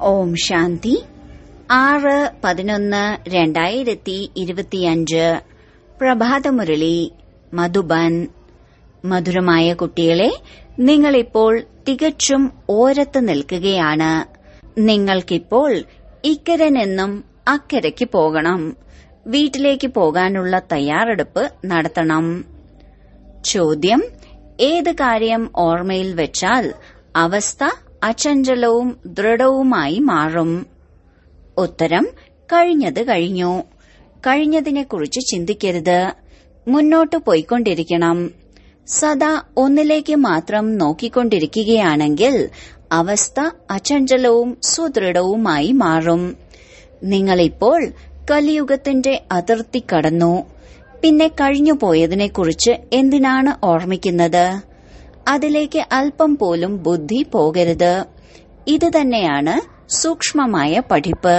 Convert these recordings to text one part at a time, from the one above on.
ഓം ശാന്തി ആറ് പതിനൊന്ന് രണ്ടായിരത്തി ഇരുപത്തിയഞ്ച് പ്രഭാതമുരളി മധുബൻ മധുരമായ കുട്ടികളെ നിങ്ങളിപ്പോൾ തികച്ചും ഓരത്ത് നിൽക്കുകയാണ് നിങ്ങൾക്കിപ്പോൾ ഇക്കരെ നിന്നും അക്കരയ്ക്ക് പോകണം വീട്ടിലേക്ക് പോകാനുള്ള തയ്യാറെടുപ്പ് നടത്തണം ചോദ്യം ഏത് കാര്യം ഓർമ്മയിൽ വെച്ചാൽ അവസ്ഥ അചഞ്ചലവും ദൃഢവുമായി മാറും ഉത്തരം കഴിഞ്ഞത് കഴിഞ്ഞു കഴിഞ്ഞതിനെക്കുറിച്ച് ചിന്തിക്കരുത് മുന്നോട്ട് പോയിക്കൊണ്ടിരിക്കണം സദാ ഒന്നിലേക്ക് മാത്രം നോക്കിക്കൊണ്ടിരിക്കുകയാണെങ്കിൽ അവസ്ഥ അചഞ്ചലവും സുദൃഢവുമായി മാറും നിങ്ങളിപ്പോൾ കലിയുഗത്തിന്റെ അതിർത്തി കടന്നു പിന്നെ കഴിഞ്ഞു പോയതിനെക്കുറിച്ച് എന്തിനാണ് ഓർമ്മിക്കുന്നത് അതിലേക്ക് അല്പം പോലും ബുദ്ധി പോകരുത് ഇത് തന്നെയാണ് സൂക്ഷ്മമായ പഠിപ്പ്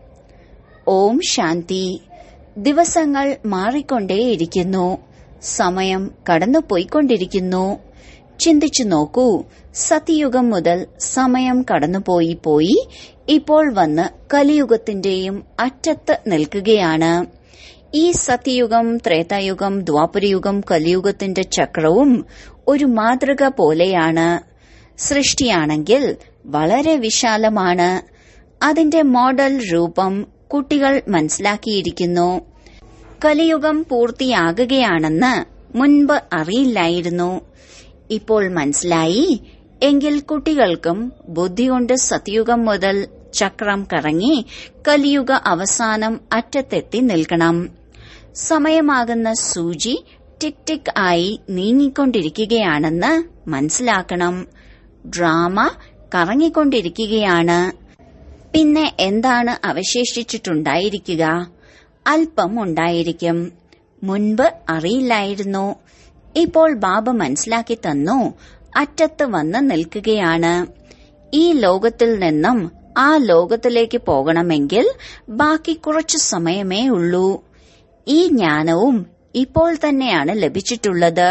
ഓം ശാന്തി ദിവസങ്ങൾ മാറിക്കൊണ്ടേയിരിക്കുന്നു സമയം കടന്നുപോയിക്കൊണ്ടിരിക്കുന്നു ചിന്തിച്ചു നോക്കൂ സത്യയുഗം മുതൽ സമയം കടന്നുപോയി പോയി ഇപ്പോൾ വന്ന് കലിയുഗത്തിന്റെയും അറ്റത്ത് നിൽക്കുകയാണ് ഈ സത്യയുഗം ത്രേതായുഗം ദ്വാപരയുഗം കലിയുഗത്തിന്റെ ചക്രവും ഒരു മാതൃക പോലെയാണ് സൃഷ്ടിയാണെങ്കിൽ വളരെ വിശാലമാണ് അതിന്റെ മോഡൽ രൂപം കുട്ടികൾ മനസ്സിലാക്കിയിരിക്കുന്നു കലിയുഗം പൂർത്തിയാകുകയാണെന്ന് മുൻപ് അറിയില്ലായിരുന്നു ഇപ്പോൾ മനസ്സിലായി എങ്കിൽ കുട്ടികൾക്കും ബുദ്ധി കൊണ്ട് സത്യുഗം മുതൽ ചക്രം കറങ്ങി കലിയുഗ അവസാനം അറ്റത്തെത്തി നിൽക്കണം സമയമാകുന്ന സൂചി ടിക് ടിക് ആയി നീങ്ങിക്കൊണ്ടിരിക്കുകയാണെന്ന് മനസ്സിലാക്കണം ഡ്രാമ കറങ്ങിക്കൊണ്ടിരിക്കുകയാണ് പിന്നെ എന്താണ് അവശേഷിച്ചിട്ടുണ്ടായിരിക്കുക അല്പം ഉണ്ടായിരിക്കും മുൻപ് അറിയില്ലായിരുന്നു ഇപ്പോൾ ബാബ മനസ്സിലാക്കി തന്നു അറ്റത്ത് വന്ന് നിൽക്കുകയാണ് ഈ ലോകത്തിൽ നിന്നും ആ ലോകത്തിലേക്ക് പോകണമെങ്കിൽ ബാക്കി കുറച്ചു സമയമേ ഉള്ളൂ ഈ ജ്ഞാനവും ഇപ്പോൾ തന്നെയാണ് ലഭിച്ചിട്ടുള്ളത്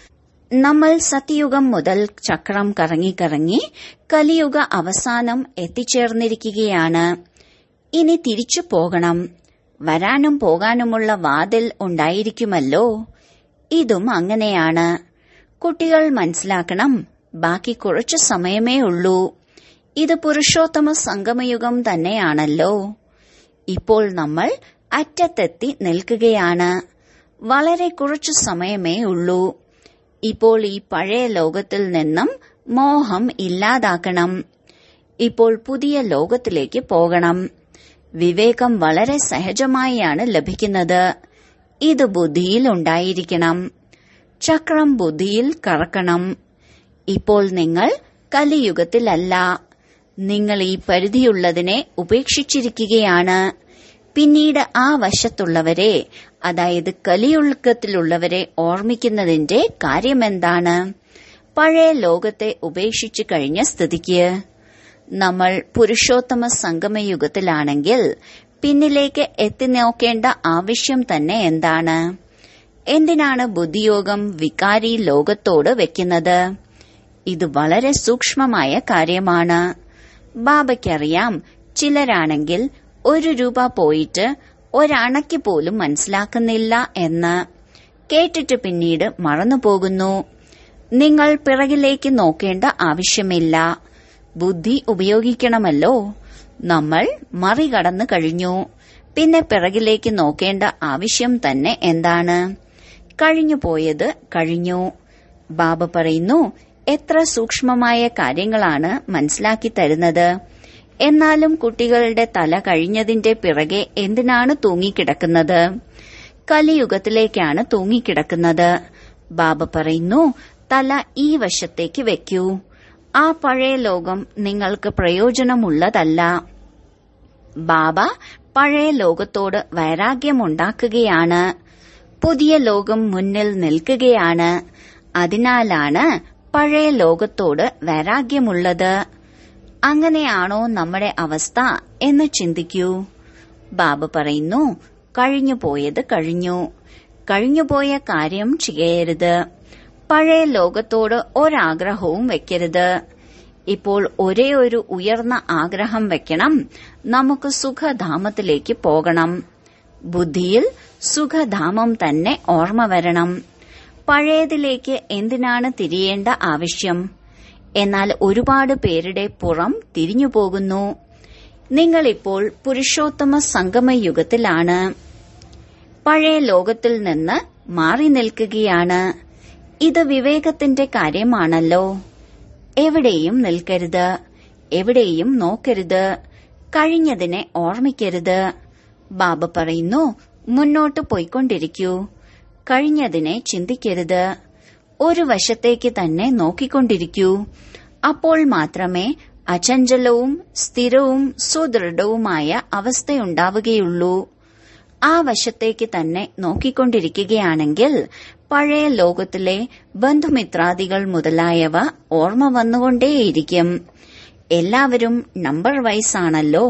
നമ്മൾ സത്യയുഗം മുതൽ ചക്രം കറങ്ങി കറങ്ങി കലിയുഗ അവസാനം എത്തിച്ചേർന്നിരിക്കുകയാണ് ഇനി തിരിച്ചു പോകണം വരാനും പോകാനുമുള്ള വാതിൽ ഉണ്ടായിരിക്കുമല്ലോ ഇതും അങ്ങനെയാണ് കുട്ടികൾ മനസ്സിലാക്കണം ബാക്കി കുറച്ചു സമയമേ ഉള്ളൂ ഇത് പുരുഷോത്തമ സംഗമയുഗം തന്നെയാണല്ലോ ഇപ്പോൾ നമ്മൾ അറ്റത്തെത്തി നിൽക്കുകയാണ് വളരെ കുറച്ചു സമയമേ ഉള്ളൂ ഇപ്പോൾ ഈ പഴയ ലോകത്തിൽ നിന്നും മോഹം ഇല്ലാതാക്കണം ഇപ്പോൾ പുതിയ ലോകത്തിലേക്ക് പോകണം വിവേകം വളരെ സഹജമായാണ് ലഭിക്കുന്നത് ഇത് ബുദ്ധിയിൽ ഉണ്ടായിരിക്കണം ചക്രം ബുദ്ധിയിൽ കറക്കണം ഇപ്പോൾ നിങ്ങൾ കലിയുഗത്തിലല്ല നിങ്ങൾ ഈ പരിധിയുള്ളതിനെ ഉപേക്ഷിച്ചിരിക്കുകയാണ് പിന്നീട് ആ വശത്തുള്ളവരെ അതായത് കലിയുൽക്കത്തിലുള്ളവരെ ഓർമ്മിക്കുന്നതിന്റെ കാര്യമെന്താണ് പഴയ ലോകത്തെ ഉപേക്ഷിച്ചു കഴിഞ്ഞ സ്ഥിതിക്ക് നമ്മൾ പുരുഷോത്തമ സംഗമയുഗത്തിലാണെങ്കിൽ പിന്നിലേക്ക് എത്തി നോക്കേണ്ട ആവശ്യം തന്നെ എന്താണ് എന്തിനാണ് ബുദ്ധിയോഗം വികാരി ലോകത്തോട് വെക്കുന്നത് ഇത് വളരെ സൂക്ഷ്മമായ കാര്യമാണ് ബാബയ്ക്കറിയാം ചിലരാണെങ്കിൽ ഒരു രൂപ പോയിട്ട് ഒരണയ്ക്ക് പോലും മനസ്സിലാക്കുന്നില്ല എന്ന് കേട്ടിട്ട് പിന്നീട് മറന്നുപോകുന്നു നിങ്ങൾ പിറകിലേക്ക് നോക്കേണ്ട ആവശ്യമില്ല ബുദ്ധി ഉപയോഗിക്കണമല്ലോ നമ്മൾ മറികടന്നു കഴിഞ്ഞു പിന്നെ പിറകിലേക്ക് നോക്കേണ്ട ആവശ്യം തന്നെ എന്താണ് കഴിഞ്ഞു പോയത് കഴിഞ്ഞു ബാബ പറയുന്നു എത്ര സൂക്ഷ്മമായ കാര്യങ്ങളാണ് മനസ്സിലാക്കി തരുന്നത് എന്നാലും കുട്ടികളുടെ തല കഴിഞ്ഞതിന്റെ പിറകെ എന്തിനാണ് തൂങ്ങിക്കിടക്കുന്നത് കലിയുഗത്തിലേക്കാണ് തൂങ്ങിക്കിടക്കുന്നത് ബാബ പറയുന്നു തല ഈ വശത്തേക്ക് വെക്കൂ ആ പഴയ ലോകം നിങ്ങൾക്ക് പ്രയോജനമുള്ളതല്ല ബാബ പഴയ ലോകത്തോട് വൈരാഗ്യമുണ്ടാക്കുകയാണ് പുതിയ ലോകം മുന്നിൽ നിൽക്കുകയാണ് അതിനാലാണ് പഴയ ലോകത്തോട് വൈരാഗ്യമുള്ളത് അങ്ങനെയാണോ നമ്മുടെ അവസ്ഥ എന്ന് ചിന്തിക്കൂ ബാബ പറയുന്നു കഴിഞ്ഞു പോയത് കഴിഞ്ഞു കഴിഞ്ഞുപോയ കാര്യം ചെയ്യരുത് പഴയ ലോകത്തോട് ഒരാഗ്രഹവും വെക്കരുത് ഇപ്പോൾ ഒരേ ഒരു ഉയർന്ന ആഗ്രഹം വെക്കണം നമുക്ക് സുഖധാമത്തിലേക്ക് പോകണം ബുദ്ധിയിൽ സുഖധാമം തന്നെ ഓർമ്മ വരണം പഴയതിലേക്ക് എന്തിനാണ് തിരിയേണ്ട ആവശ്യം എന്നാൽ ഒരുപാട് പേരുടെ പുറം തിരിഞ്ഞു പോകുന്നു നിങ്ങളിപ്പോൾ പുരുഷോത്തമ സംഗമയുഗത്തിലാണ് പഴയ ലോകത്തിൽ നിന്ന് മാറി നിൽക്കുകയാണ് ഇത് വിവേകത്തിന്റെ കാര്യമാണല്ലോ എവിടെയും നിൽക്കരുത് എവിടെയും നോക്കരുത് കഴിഞ്ഞതിനെ ഓർമ്മിക്കരുത് ബാബ പറയുന്നു മുന്നോട്ട് പോയിക്കൊണ്ടിരിക്കൂ കഴിഞ്ഞതിനെ ചിന്തിക്കരുത് ഒരു വശത്തേക്ക് തന്നെ നോക്കിക്കൊണ്ടിരിക്കൂ അപ്പോൾ മാത്രമേ അചഞ്ചലവും സ്ഥിരവും സുദൃഢവുമായ അവസ്ഥയുണ്ടാവുകയുള്ളൂ ആ വശത്തേക്ക് തന്നെ നോക്കിക്കൊണ്ടിരിക്കുകയാണെങ്കിൽ പഴയ ലോകത്തിലെ ബന്ധുമിത്രാദികൾ മുതലായവ ഓർമ്മ വന്നുകൊണ്ടേയിരിക്കും എല്ലാവരും നമ്പർ വൈസ് ആണല്ലോ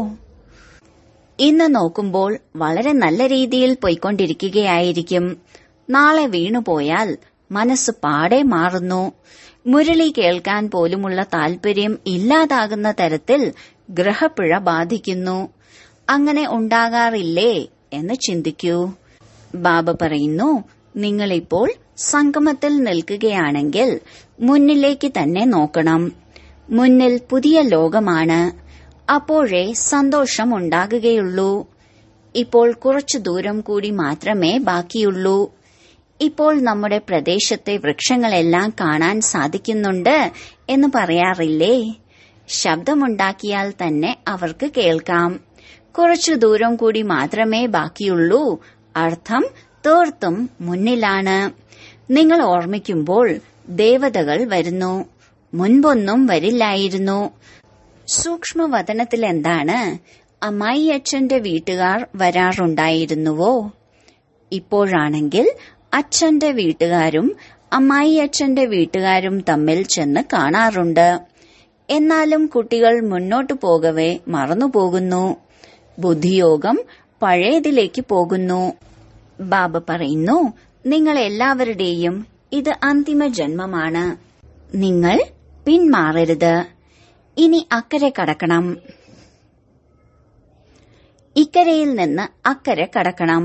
ഇന്ന് നോക്കുമ്പോൾ വളരെ നല്ല രീതിയിൽ പോയിക്കൊണ്ടിരിക്കുകയായിരിക്കും നാളെ വീണുപോയാൽ മനസ്സ് പാടെ മാറുന്നു മുരളി കേൾക്കാൻ പോലുമുള്ള താൽപര്യം ഇല്ലാതാകുന്ന തരത്തിൽ ഗ്രഹപ്പിഴ ബാധിക്കുന്നു അങ്ങനെ ഉണ്ടാകാറില്ലേ എന്ന് ചിന്തിക്കൂ ബാബ പറയുന്നു നിങ്ങളിപ്പോൾ സംഗമത്തിൽ നിൽക്കുകയാണെങ്കിൽ മുന്നിലേക്ക് തന്നെ നോക്കണം മുന്നിൽ പുതിയ ലോകമാണ് അപ്പോഴേ സന്തോഷം ഉണ്ടാകുകയുള്ളൂ ഇപ്പോൾ കുറച്ചു ദൂരം കൂടി മാത്രമേ ബാക്കിയുള്ളൂ ഇപ്പോൾ നമ്മുടെ പ്രദേശത്തെ വൃക്ഷങ്ങളെല്ലാം കാണാൻ സാധിക്കുന്നുണ്ട് എന്ന് പറയാറില്ലേ ശബ്ദമുണ്ടാക്കിയാൽ തന്നെ അവർക്ക് കേൾക്കാം കുറച്ചു ദൂരം കൂടി മാത്രമേ ബാക്കിയുള്ളൂ അർത്ഥം തീർത്തും മുന്നിലാണ് നിങ്ങൾ ഓർമ്മിക്കുമ്പോൾ ദേവതകൾ വരുന്നു മുൻപൊന്നും വരില്ലായിരുന്നു സൂക്ഷ്മവതനത്തിൽ എന്താണ് അമ്മായി അച്ഛന്റെ വീട്ടുകാർ വരാറുണ്ടായിരുന്നുവോ ഇപ്പോഴാണെങ്കിൽ അച്ഛന്റെ വീട്ടുകാരും അമ്മായി അച്ഛന്റെ വീട്ടുകാരും തമ്മിൽ ചെന്ന് കാണാറുണ്ട് എന്നാലും കുട്ടികൾ മുന്നോട്ടു പോകവേ മറന്നുപോകുന്നു ബുദ്ധിയോഗം പഴയതിലേക്ക് പോകുന്നു ബാബ പറയുന്നു നിങ്ങൾ എല്ലാവരുടെയും ഇത് അന്തിമ ജന്മമാണ് നിങ്ങൾ പിന്മാറരുത് ഇനി അക്കരെ കടക്കണം ഇക്കരയിൽ നിന്ന് അക്കരെ കടക്കണം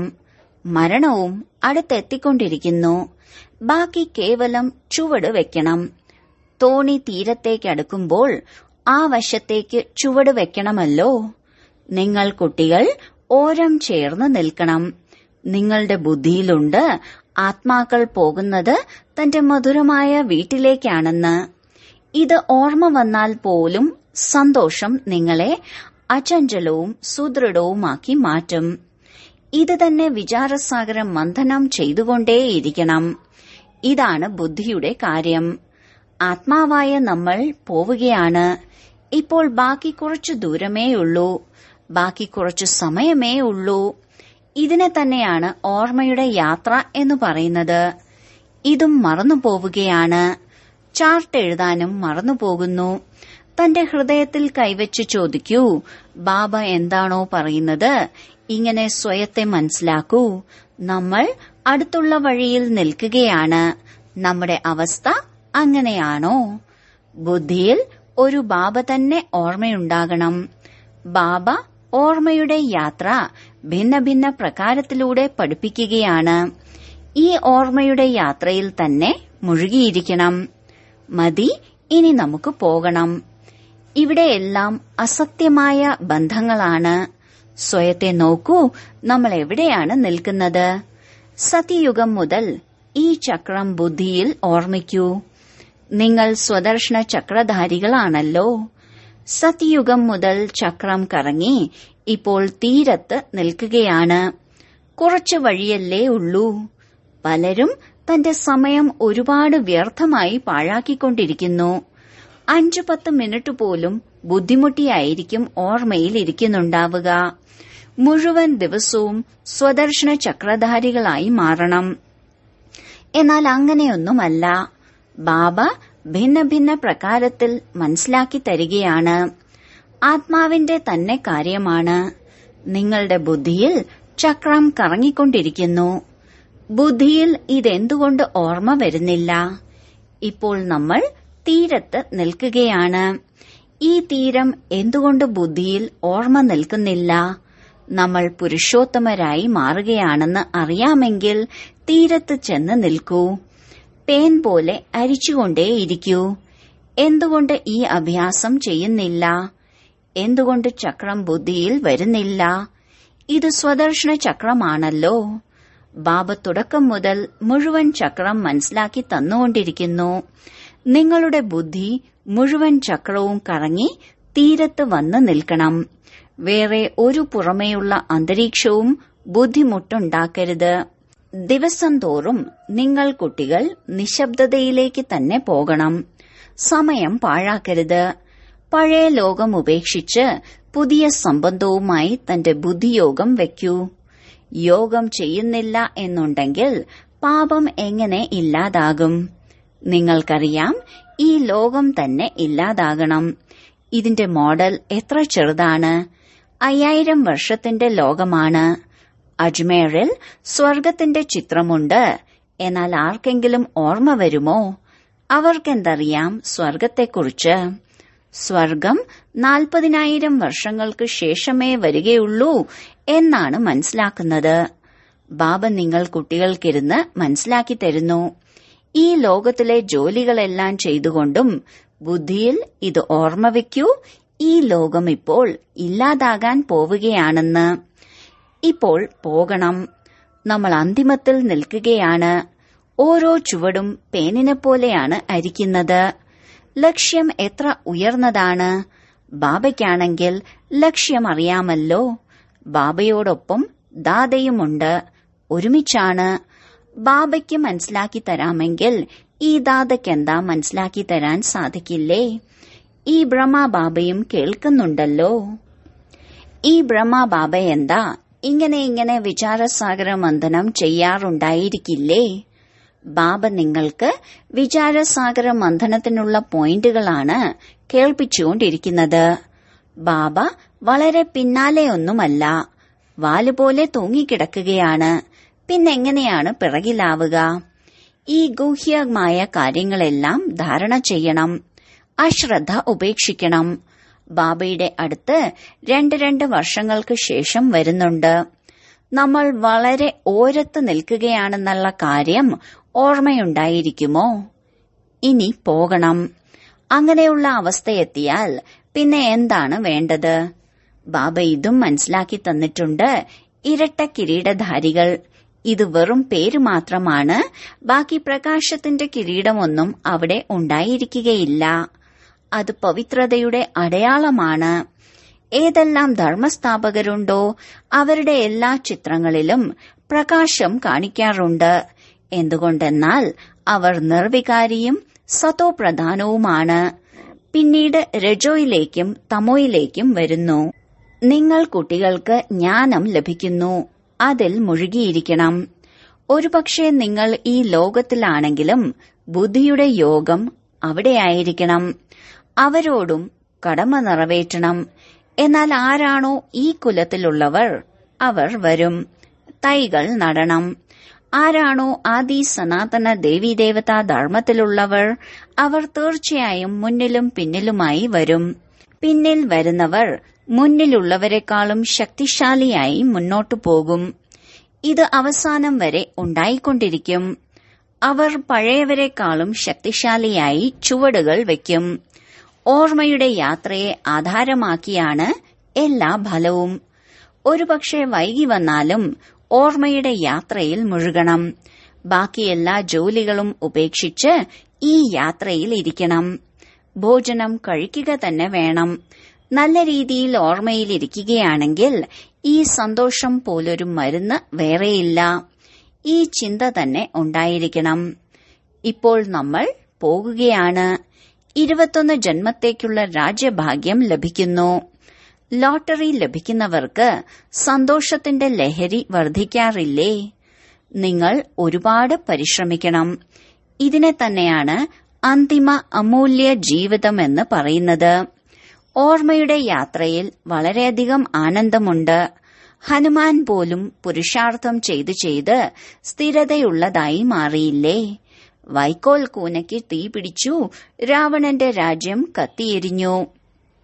മരണവും അടുത്തെത്തിക്കൊണ്ടിരിക്കുന്നു ബാക്കി കേവലം ചുവട് വെക്കണം തോണി തീരത്തേക്കടുക്കുമ്പോൾ ആ വശത്തേക്ക് ചുവട് വെക്കണമല്ലോ നിങ്ങൾ കുട്ടികൾ ഓരം ചേർന്ന് നിൽക്കണം നിങ്ങളുടെ ബുദ്ധിയിലുണ്ട് ആത്മാക്കൾ പോകുന്നത് തന്റെ മധുരമായ വീട്ടിലേക്കാണെന്ന് ഇത് ഓർമ്മ വന്നാൽ പോലും സന്തോഷം നിങ്ങളെ അചഞ്ചലവും സുദൃഢവുമാക്കി മാറ്റും ഇത് തന്നെ വിചാരസാഗരം മന്ഥനം ചെയ്തുകൊണ്ടേയിരിക്കണം ഇതാണ് ബുദ്ധിയുടെ കാര്യം ആത്മാവായ നമ്മൾ പോവുകയാണ് ഇപ്പോൾ ബാക്കി കുറച്ചു ദൂരമേ ഉള്ളൂ ബാക്കി കുറച്ചു സമയമേ ഉള്ളൂ ഇതിനെ തന്നെയാണ് ഓർമ്മയുടെ യാത്ര എന്ന് പറയുന്നത് ഇതും മറന്നു പോവുകയാണ് ചാർട്ട് എഴുതാനും മറന്നുപോകുന്നു തന്റെ ഹൃദയത്തിൽ കൈവച്ച് ചോദിക്കൂ ബാബ എന്താണോ പറയുന്നത് ഇങ്ങനെ സ്വയത്തെ മനസ്സിലാക്കൂ നമ്മൾ അടുത്തുള്ള വഴിയിൽ നിൽക്കുകയാണ് നമ്മുടെ അവസ്ഥ അങ്ങനെയാണോ ബുദ്ധിയിൽ ഒരു ബാബ തന്നെ ഓർമ്മയുണ്ടാകണം ബാബ ഓർമ്മയുടെ യാത്ര ഭിന്ന ഭിന്ന പ്രകാരത്തിലൂടെ പഠിപ്പിക്കുകയാണ് ഈ ഓർമ്മയുടെ യാത്രയിൽ തന്നെ മുഴുകിയിരിക്കണം മതി ഇനി നമുക്ക് പോകണം ഇവിടെയെല്ലാം അസത്യമായ ബന്ധങ്ങളാണ് സ്വയത്തെ നോക്കൂ നമ്മൾ എവിടെയാണ് നിൽക്കുന്നത് സത്യയുഗം മുതൽ ഈ ചക്രം ബുദ്ധിയിൽ ഓർമ്മിക്കൂ നിങ്ങൾ സ്വദർശന ചക്രധാരികളാണല്ലോ സത്യയുഗം മുതൽ ചക്രം കറങ്ങി ഇപ്പോൾ തീരത്ത് നിൽക്കുകയാണ് കുറച്ചു വഴിയല്ലേ ഉള്ളൂ പലരും തന്റെ സമയം ഒരുപാട് വ്യർത്ഥമായി പാഴാക്കിക്കൊണ്ടിരിക്കുന്നു അഞ്ചു പത്ത് മിനിറ്റ് പോലും ബുദ്ധിമുട്ടിയായിരിക്കും ഓർമ്മയിൽ ഇരിക്കുന്നുണ്ടാവുക മുഴുവൻ ദിവസവും സ്വദർശന ചക്രധാരികളായി മാറണം എന്നാൽ അങ്ങനെയൊന്നുമല്ല ബാബ ഭിന്ന ഭിന്ന പ്രകാരത്തിൽ മനസ്സിലാക്കി തരികയാണ് ആത്മാവിന്റെ തന്നെ കാര്യമാണ് നിങ്ങളുടെ ബുദ്ധിയിൽ ചക്രം കറങ്ങിക്കൊണ്ടിരിക്കുന്നു ബുദ്ധിയിൽ ഇതെന്തുകൊണ്ട് ഓർമ്മ വരുന്നില്ല ഇപ്പോൾ നമ്മൾ തീരത്ത് നിൽക്കുകയാണ് ഈ തീരം എന്തുകൊണ്ട് ബുദ്ധിയിൽ ഓർമ്മ നിൽക്കുന്നില്ല നമ്മൾ പുരുഷോത്തമരായി മാറുകയാണെന്ന് അറിയാമെങ്കിൽ തീരത്ത് ചെന്ന് നിൽക്കൂ പേൻ പോലെ അരിച്ചുകൊണ്ടേയിരിക്കൂ എന്തുകൊണ്ട് ഈ അഭ്യാസം ചെയ്യുന്നില്ല എന്തുകൊണ്ട് ചക്രം ബുദ്ധിയിൽ വരുന്നില്ല ഇത് സ്വദർശന ചക്രമാണല്ലോ ബാബ തുടക്കം മുതൽ മുഴുവൻ ചക്രം മനസ്സിലാക്കി തന്നുകൊണ്ടിരിക്കുന്നു നിങ്ങളുടെ ബുദ്ധി മുഴുവൻ ചക്രവും കറങ്ങി തീരത്ത് വന്ന് നിൽക്കണം വേറെ ഒരു പുറമേയുള്ള അന്തരീക്ഷവും ബുദ്ധിമുട്ടുണ്ടാക്കരുത് ദിവസം തോറും നിങ്ങൾ കുട്ടികൾ നിശബ്ദതയിലേക്ക് തന്നെ പോകണം സമയം പാഴാക്കരുത് പഴയ ലോകം ഉപേക്ഷിച്ച് പുതിയ സംബന്ധവുമായി തന്റെ ബുദ്ധിയോഗം വെക്കൂ യോഗം ചെയ്യുന്നില്ല എന്നുണ്ടെങ്കിൽ പാപം എങ്ങനെ ഇല്ലാതാകും നിങ്ങൾക്കറിയാം ഈ ലോകം തന്നെ ഇല്ലാതാകണം ഇതിന്റെ മോഡൽ എത്ര ചെറുതാണ് അയ്യായിരം വർഷത്തിന്റെ ലോകമാണ് അജ്മേറിൽ സ്വർഗത്തിന്റെ ചിത്രമുണ്ട് എന്നാൽ ആർക്കെങ്കിലും ഓർമ്മ വരുമോ അവർക്കെന്തറിയാം സ്വർഗത്തെക്കുറിച്ച് സ്വർഗം നാൽപ്പതിനായിരം വർഷങ്ങൾക്ക് ശേഷമേ വരികയുള്ളൂ എന്നാണ് മനസ്സിലാക്കുന്നത് ബാബ നിങ്ങൾ കുട്ടികൾക്കിരുന്ന് മനസ്സിലാക്കി തരുന്നു ഈ ലോകത്തിലെ ജോലികളെല്ലാം ചെയ്തുകൊണ്ടും ബുദ്ധിയിൽ ഇത് ഓർമ്മ വയ്ക്കൂ ഈ ലോകം ഇപ്പോൾ ഇല്ലാതാകാൻ പോവുകയാണെന്ന് ഇപ്പോൾ പോകണം നമ്മൾ അന്തിമത്തിൽ നിൽക്കുകയാണ് ഓരോ ചുവടും പേനിനെ പോലെയാണ് അരിക്കുന്നത് ലക്ഷ്യം എത്ര ഉയർന്നതാണ് ബാബയ്ക്കാണെങ്കിൽ ലക്ഷ്യം അറിയാമല്ലോ ബാബയോടൊപ്പം ദാതയുമുണ്ട് ഒരുമിച്ചാണ് ബാബയ്ക്ക് മനസ്സിലാക്കി തരാമെങ്കിൽ ഈ ദാതയ്ക്കെന്താ മനസ്സിലാക്കി തരാൻ സാധിക്കില്ലേ ഈ ബ്രഹ്മബാബയും കേൾക്കുന്നുണ്ടല്ലോ ഈ ബ്രഹ്മബാബ എന്താ ഇങ്ങനെ ഇങ്ങനെ വിചാരസാഗര മന്ഥനം ചെയ്യാറുണ്ടായിരിക്കില്ലേ ബാബ നിങ്ങൾക്ക് വിചാരസാഗര മന്ഥനത്തിനുള്ള പോയിന്റുകളാണ് കേൾപ്പിച്ചുകൊണ്ടിരിക്കുന്നത് ബാബ വളരെ പിന്നാലെയൊന്നുമല്ല വാലുപോലെ തൂങ്ങിക്കിടക്കുകയാണ് പിന്നെങ്ങനെയാണ് പിറകിലാവുക ഈ ഗൂഹ്യമായ കാര്യങ്ങളെല്ലാം ധാരണ ചെയ്യണം അശ്രദ്ധ ഉപേക്ഷിക്കണം ബാബയുടെ അടുത്ത് രണ്ട് രണ്ട് വർഷങ്ങൾക്ക് ശേഷം വരുന്നുണ്ട് നമ്മൾ വളരെ ഓരത്ത് നിൽക്കുകയാണെന്നുള്ള കാര്യം ഓർമ്മയുണ്ടായിരിക്കുമോ ഇനി പോകണം അങ്ങനെയുള്ള അവസ്ഥയെത്തിയാൽ പിന്നെ എന്താണ് വേണ്ടത് ബാബ ഇതും മനസ്സിലാക്കി തന്നിട്ടുണ്ട് ഇരട്ട കിരീടധാരികൾ ഇത് വെറും പേര് മാത്രമാണ് ബാക്കി പ്രകാശത്തിന്റെ കിരീടമൊന്നും അവിടെ ഉണ്ടായിരിക്കുകയില്ല അത് പവിത്രതയുടെ അടയാളമാണ് ഏതെല്ലാം ധർമ്മസ്ഥാപകരുണ്ടോ അവരുടെ എല്ലാ ചിത്രങ്ങളിലും പ്രകാശം കാണിക്കാറുണ്ട് എന്തുകൊണ്ടെന്നാൽ അവർ നിർവികാരിയും സതോപ്രധാനവുമാണ് പിന്നീട് രജോയിലേക്കും തമോയിലേക്കും വരുന്നു നിങ്ങൾ കുട്ടികൾക്ക് ജ്ഞാനം ലഭിക്കുന്നു അതിൽ മുഴുകിയിരിക്കണം ഒരുപക്ഷെ നിങ്ങൾ ഈ ലോകത്തിലാണെങ്കിലും ബുദ്ധിയുടെ യോഗം അവിടെയായിരിക്കണം അവരോടും കടമ നിറവേറ്റണം എന്നാൽ ആരാണോ ഈ കുലത്തിലുള്ളവർ അവർ വരും തൈകൾ നടണം ആരാണോ ആദി സനാതന ദേവീദേവതാ ധർമ്മത്തിലുള്ളവർ അവർ തീർച്ചയായും മുന്നിലും പിന്നിലുമായി വരും പിന്നിൽ വരുന്നവർ മുന്നിലുള്ളവരെക്കാളും ശക്തിശാലിയായി മുന്നോട്ടു പോകും ഇത് അവസാനം വരെ ഉണ്ടായിക്കൊണ്ടിരിക്കും അവർ പഴയവരെക്കാളും ശക്തിശാലിയായി ചുവടുകൾ വയ്ക്കും ഓർമ്മയുടെ യാത്രയെ ആധാരമാക്കിയാണ് എല്ലാ ഫലവും ഒരുപക്ഷെ വൈകി വന്നാലും ഓർമ്മയുടെ യാത്രയിൽ മുഴുകണം ബാക്കി എല്ലാ ജോലികളും ഉപേക്ഷിച്ച് ഈ യാത്രയിൽ ഇരിക്കണം ഭോജനം കഴിക്കുക തന്നെ വേണം നല്ല രീതിയിൽ ഓർമ്മയിലിരിക്കുകയാണെങ്കിൽ ഈ സന്തോഷം പോലൊരു മരുന്ന് വേറെയില്ല ഈ ചിന്ത തന്നെ ഉണ്ടായിരിക്കണം ഇപ്പോൾ നമ്മൾ പോകുകയാണ് ഇരുപത്തൊന്ന് ജന്മത്തേക്കുള്ള രാജ്യഭാഗ്യം ലഭിക്കുന്നു ലോട്ടറി ലഭിക്കുന്നവർക്ക് സന്തോഷത്തിന്റെ ലഹരി വർദ്ധിക്കാറില്ലേ നിങ്ങൾ ഒരുപാട് പരിശ്രമിക്കണം ഇതിനെ തന്നെയാണ് അന്തിമ അമൂല്യ ജീവിതമെന്ന് പറയുന്നത് ഓർമ്മയുടെ യാത്രയിൽ വളരെയധികം ആനന്ദമുണ്ട് ഹനുമാൻ പോലും പുരുഷാർത്ഥം ചെയ്ത് ചെയ്ത് സ്ഥിരതയുള്ളതായി മാറിയില്ലേ വൈക്കോൽ കൂനയ്ക്ക് തീ പിടിച്ചു രാവണന്റെ രാജ്യം കത്തിയെരിഞ്ഞു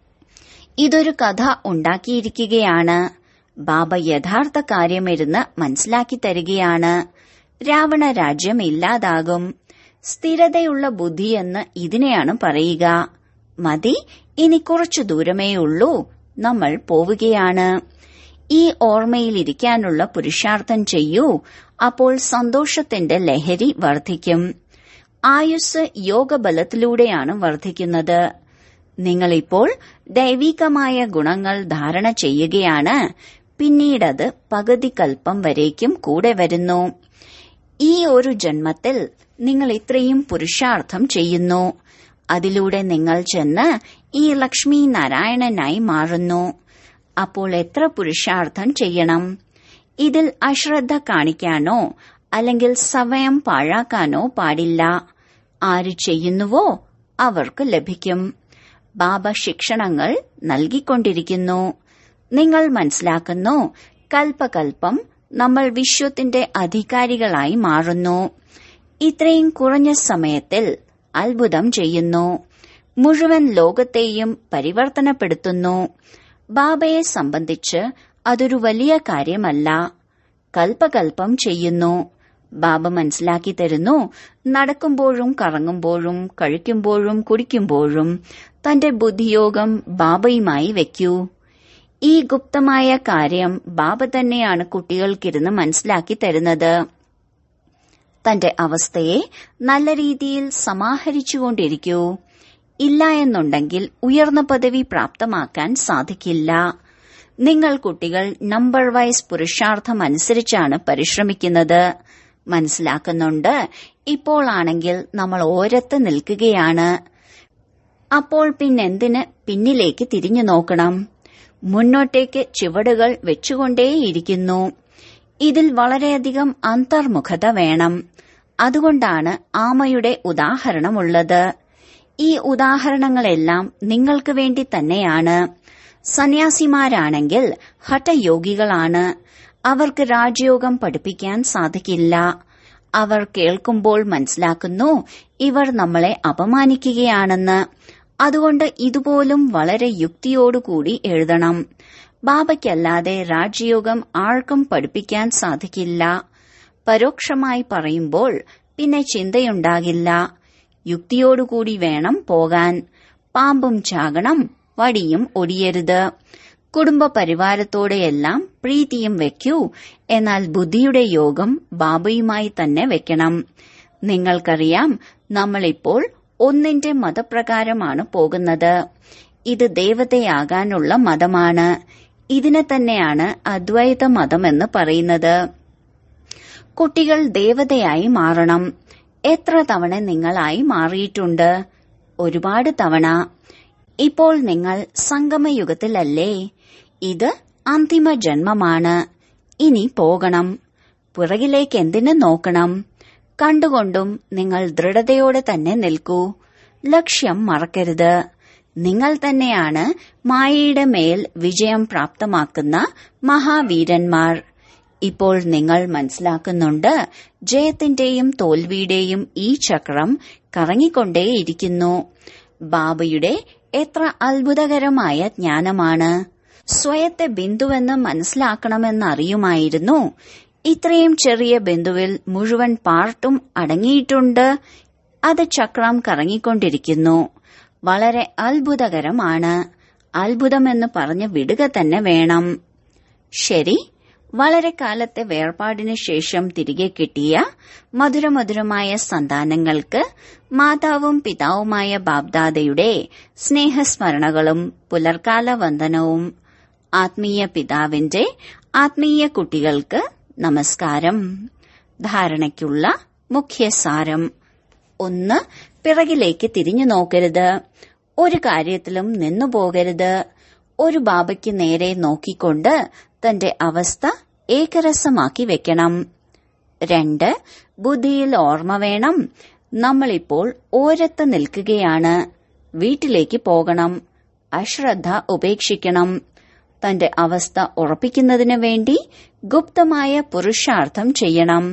ഇതൊരു കഥ ഉണ്ടാക്കിയിരിക്കുകയാണ് ബാബ യഥാർത്ഥ കാര്യമിരുന്ന് മനസ്സിലാക്കി തരികയാണ് രാവണ രാജ്യം ഇല്ലാതാകും സ്ഥിരതയുള്ള ബുദ്ധിയെന്ന് ഇതിനെയാണ് പറയുക മതി ഇനി കുറച്ചു ദൂരമേ ഉള്ളൂ നമ്മൾ പോവുകയാണ് ഈ ഓർമ്മയിലിരിക്കാനുള്ള പുരുഷാർത്ഥം ചെയ്യൂ അപ്പോൾ സന്തോഷത്തിന്റെ ലഹരി വർദ്ധിക്കും ആയുസ് യോഗബലത്തിലൂടെയാണ് വർദ്ധിക്കുന്നത് നിങ്ങളിപ്പോൾ ദൈവികമായ ഗുണങ്ങൾ ധാരണ ചെയ്യുകയാണ് പിന്നീടത് പകുതി കൽപ്പം വരേക്കും കൂടെ വരുന്നു ഈ ഒരു ജന്മത്തിൽ നിങ്ങൾ ഇത്രയും പുരുഷാർത്ഥം ചെയ്യുന്നു അതിലൂടെ നിങ്ങൾ ചെന്ന് ഈ ലക്ഷ്മി നാരായണനായി മാറുന്നു അപ്പോൾ എത്ര പുരുഷാർത്ഥം ചെയ്യണം ഇതിൽ അശ്രദ്ധ കാണിക്കാനോ അല്ലെങ്കിൽ സമയം പാഴാക്കാനോ പാടില്ല ആര് ചെയ്യുന്നുവോ അവർക്ക് ലഭിക്കും ബാബ ശിക്ഷണങ്ങൾ നൽകിക്കൊണ്ടിരിക്കുന്നു നിങ്ങൾ മനസ്സിലാക്കുന്നു കൽപ്പകൽപ്പം നമ്മൾ വിശ്വത്തിന്റെ അധികാരികളായി മാറുന്നു ഇത്രയും കുറഞ്ഞ സമയത്തിൽ അത്ഭുതം ചെയ്യുന്നു മുഴുവൻ ലോകത്തെയും പരിവർത്തനപ്പെടുത്തുന്നു ബാബയെ സംബന്ധിച്ച് അതൊരു വലിയ കാര്യമല്ല കൽപ്പകൽപ്പം ചെയ്യുന്നു ബാബ മനസ്സിലാക്കി തരുന്നു നടക്കുമ്പോഴും കറങ്ങുമ്പോഴും കഴിക്കുമ്പോഴും കുടിക്കുമ്പോഴും തന്റെ ബുദ്ധിയോഗം ബാബയുമായി വെക്കൂ ഈ ഗുപ്തമായ കാര്യം ബാബ തന്നെയാണ് കുട്ടികൾക്കിരുന്ന് മനസ്സിലാക്കി തരുന്നത് തന്റെ അവസ്ഥയെ നല്ല രീതിയിൽ സമാഹരിച്ചുകൊണ്ടിരിക്കൂ ഇല്ല എന്നുണ്ടെങ്കിൽ ഉയർന്ന പദവി പ്രാപ്തമാക്കാൻ സാധിക്കില്ല നിങ്ങൾ കുട്ടികൾ നമ്പർ വൈസ് പുരുഷാർത്ഥം അനുസരിച്ചാണ് പരിശ്രമിക്കുന്നത് മനസ്സിലാക്കുന്നുണ്ട് ഇപ്പോൾ ആണെങ്കിൽ നമ്മൾ ഓരത്ത് നിൽക്കുകയാണ് അപ്പോൾ പിന്നെന്തിന് പിന്നിലേക്ക് തിരിഞ്ഞു നോക്കണം മുന്നോട്ടേക്ക് ചുവടുകൾ വെച്ചുകൊണ്ടേയിരിക്കുന്നു ഇതിൽ വളരെയധികം അന്തർമുഖത വേണം അതുകൊണ്ടാണ് ആമയുടെ ഉദാഹരണമുള്ളത് ഈ ഉദാഹരണങ്ങളെല്ലാം നിങ്ങൾക്ക് വേണ്ടി തന്നെയാണ് സന്യാസിമാരാണെങ്കിൽ ഹഠയോഗികളാണ് അവർക്ക് രാജയോഗം പഠിപ്പിക്കാൻ സാധിക്കില്ല അവർ കേൾക്കുമ്പോൾ മനസ്സിലാക്കുന്നു ഇവർ നമ്മളെ അപമാനിക്കുകയാണെന്ന് അതുകൊണ്ട് ഇതുപോലും വളരെ യുക്തിയോടുകൂടി എഴുതണം ബാബയ്ക്കല്ലാതെ രാജയോഗം ആർക്കും പഠിപ്പിക്കാൻ സാധിക്കില്ല പരോക്ഷമായി പറയുമ്പോൾ പിന്നെ ചിന്തയുണ്ടാകില്ല യുക്തിയോടുകൂടി വേണം പോകാൻ പാമ്പും ചാകണം വടിയും ഒടിയരുത് കുടുംബ പരിവാരത്തോടെയെല്ലാം പ്രീതിയും വെക്കൂ എന്നാൽ ബുദ്ധിയുടെ യോഗം ബാബയുമായി തന്നെ വെക്കണം നിങ്ങൾക്കറിയാം നമ്മളിപ്പോൾ ഒന്നിന്റെ മതപ്രകാരമാണ് പോകുന്നത് ഇത് ദേവതയാകാനുള്ള മതമാണ് ഇതിനെ തന്നെയാണ് അദ്വൈത മതമെന്ന് പറയുന്നത് കുട്ടികൾ ദേവതയായി മാറണം എത്ര തവണ നിങ്ങളായി മാറിയിട്ടുണ്ട് ഒരുപാട് തവണ ഇപ്പോൾ നിങ്ങൾ സംഗമയുഗത്തിലല്ലേ ഇത് അന്തിമ ജന്മമാണ് ഇനി പോകണം പുറകിലേക്ക് എന്തിനു നോക്കണം കണ്ടുകൊണ്ടും നിങ്ങൾ ദൃഢതയോടെ തന്നെ നിൽക്കൂ ലക്ഷ്യം മറക്കരുത് നിങ്ങൾ തന്നെയാണ് മായയുടെ മേൽ വിജയം പ്രാപ്തമാക്കുന്ന മഹാവീരന്മാർ ഇപ്പോൾ നിങ്ങൾ മനസ്സിലാക്കുന്നുണ്ട് ജയത്തിന്റെയും തോൽവിയുടെയും ഈ ചക്രം കറങ്ങിക്കൊണ്ടേയിരിക്കുന്നു ബാബയുടെ എത്ര അത്ഭുതകരമായ ജ്ഞാനമാണ് സ്വയത്തെ ബിന്ദുവെന്ന് മനസ്സിലാക്കണമെന്നറിയുമായിരുന്നു ഇത്രയും ചെറിയ ബിന്ദുവിൽ മുഴുവൻ പാർട്ടും അടങ്ങിയിട്ടുണ്ട് അത് ചക്രം കറങ്ങിക്കൊണ്ടിരിക്കുന്നു വളരെ അത്ഭുതകരമാണ് അത്ഭുതമെന്ന് പറഞ്ഞ് വിടുക തന്നെ വേണം ശരി വളരെ കാലത്തെ വേർപാടിനു ശേഷം തിരികെ കിട്ടിയ മധുരമധുരമായ സന്താനങ്ങൾക്ക് മാതാവും പിതാവുമായ ബാബ്ദാദയുടെ സ്നേഹസ്മരണകളും പുലർക്കാല വന്ദനവും ആത്മീയ പിതാവിന്റെ ആത്മീയ കുട്ടികൾക്ക് നമസ്കാരം ധാരണയ്ക്കുള്ള മുഖ്യസാരം ഒന്ന് പിറകിലേക്ക് തിരിഞ്ഞു നോക്കരുത് ഒരു കാര്യത്തിലും നിന്നു പോകരുത് ഒരു ബാബയ്ക്ക് നേരെ നോക്കിക്കൊണ്ട് തന്റെ അവസ്ഥ ഏകരസമാക്കി വെക്കണം രണ്ട് ബുദ്ധിയിൽ ഓർമ്മ വേണം നമ്മളിപ്പോൾ ഓരത്ത് നിൽക്കുകയാണ് വീട്ടിലേക്ക് പോകണം അശ്രദ്ധ ഉപേക്ഷിക്കണം തന്റെ അവസ്ഥ ഉറപ്പിക്കുന്നതിന് വേണ്ടി ഗുപ്തമായ പുരുഷാർത്ഥം ചെയ്യണം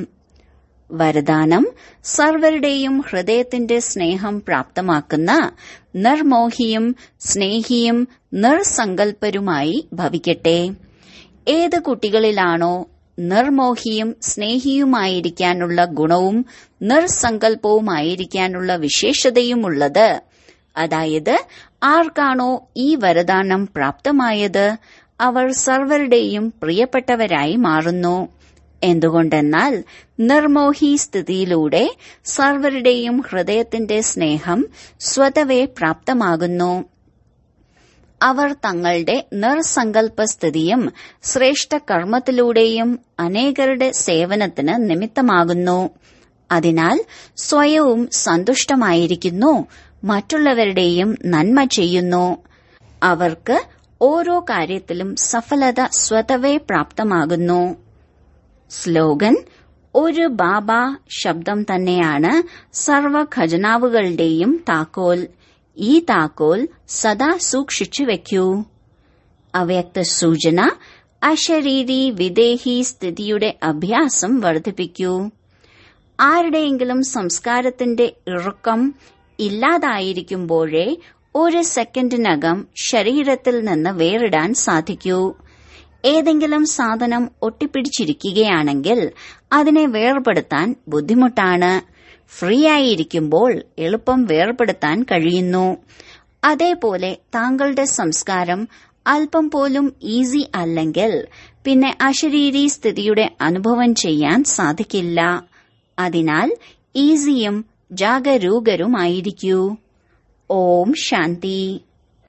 വരദാനം സർവരുടെയും ഹൃദയത്തിന്റെ സ്നേഹം പ്രാപ്തമാക്കുന്ന നിർമോഹിയും സ്നേഹിയും നിർസങ്കൽപ്പരുമായി ഭവിക്കട്ടെ ഏത് കുട്ടികളിലാണോ നിർമോഹിയും സ്നേഹിയുമായിരിക്കാനുള്ള ഗുണവും നിർസങ്കൽപ്പവുമായിരിക്കാനുള്ള വിശേഷതയുമുള്ളത് അതായത് ആർക്കാണോ ഈ വരദാനം പ്രാപ്തമായത് അവർ സർവരുടെയും പ്രിയപ്പെട്ടവരായി മാറുന്നു എന്തുകൊണ്ടെന്നാൽ നിർമോഹി സ്ഥിതിയിലൂടെ സർവരുടെയും ഹൃദയത്തിന്റെ സ്നേഹം സ്വതവേ പ്രാപ്തമാകുന്നു അവർ തങ്ങളുടെ നിർസങ്കൽപ്പ സ്ഥിതിയും ശ്രേഷ്ഠ കർമ്മത്തിലൂടെയും അനേകരുടെ സേവനത്തിന് നിമിത്തമാകുന്നു അതിനാൽ സ്വയവും സന്തുഷ്ടമായിരിക്കുന്നു മറ്റുള്ളവരുടെയും നന്മ ചെയ്യുന്നു അവർക്ക് ഓരോ കാര്യത്തിലും സഫലത സ്വതവേ പ്രാപ്തമാകുന്നു സ്ലോഗൻ ഒരു ബാബ ശബ്ദം തന്നെയാണ് സർവ ഖജനാവുകളുടെയും താക്കോൽ ഈ താക്കോൽ സദാ സൂക്ഷിച്ചു വെക്കൂ അവ്യക്ത സൂചന അശരീരി വിദേഹി സ്ഥിതിയുടെ അഭ്യാസം വർദ്ധിപ്പിക്കൂ ആരുടെയെങ്കിലും സംസ്കാരത്തിന്റെ ഇറുക്കം ഇല്ലാതായിരിക്കുമ്പോഴേ ഒരു സെക്കൻഡിനകം ശരീരത്തിൽ നിന്ന് വേറിടാൻ സാധിക്കൂ ഏതെങ്കിലും സാധനം ഒട്ടിപ്പിടിച്ചിരിക്കുകയാണെങ്കിൽ അതിനെ വേർപെടുത്താൻ ബുദ്ധിമുട്ടാണ് ഫ്രീ ആയിരിക്കുമ്പോൾ എളുപ്പം വേർപെടുത്താൻ കഴിയുന്നു അതേപോലെ താങ്കളുടെ സംസ്കാരം അല്പം പോലും ഈസി അല്ലെങ്കിൽ പിന്നെ അശരീരി സ്ഥിതിയുടെ അനുഭവം ചെയ്യാൻ സാധിക്കില്ല അതിനാൽ ഈസിയും ജാഗരൂകരുമായിരിക്കൂ ഓം ശാന്തി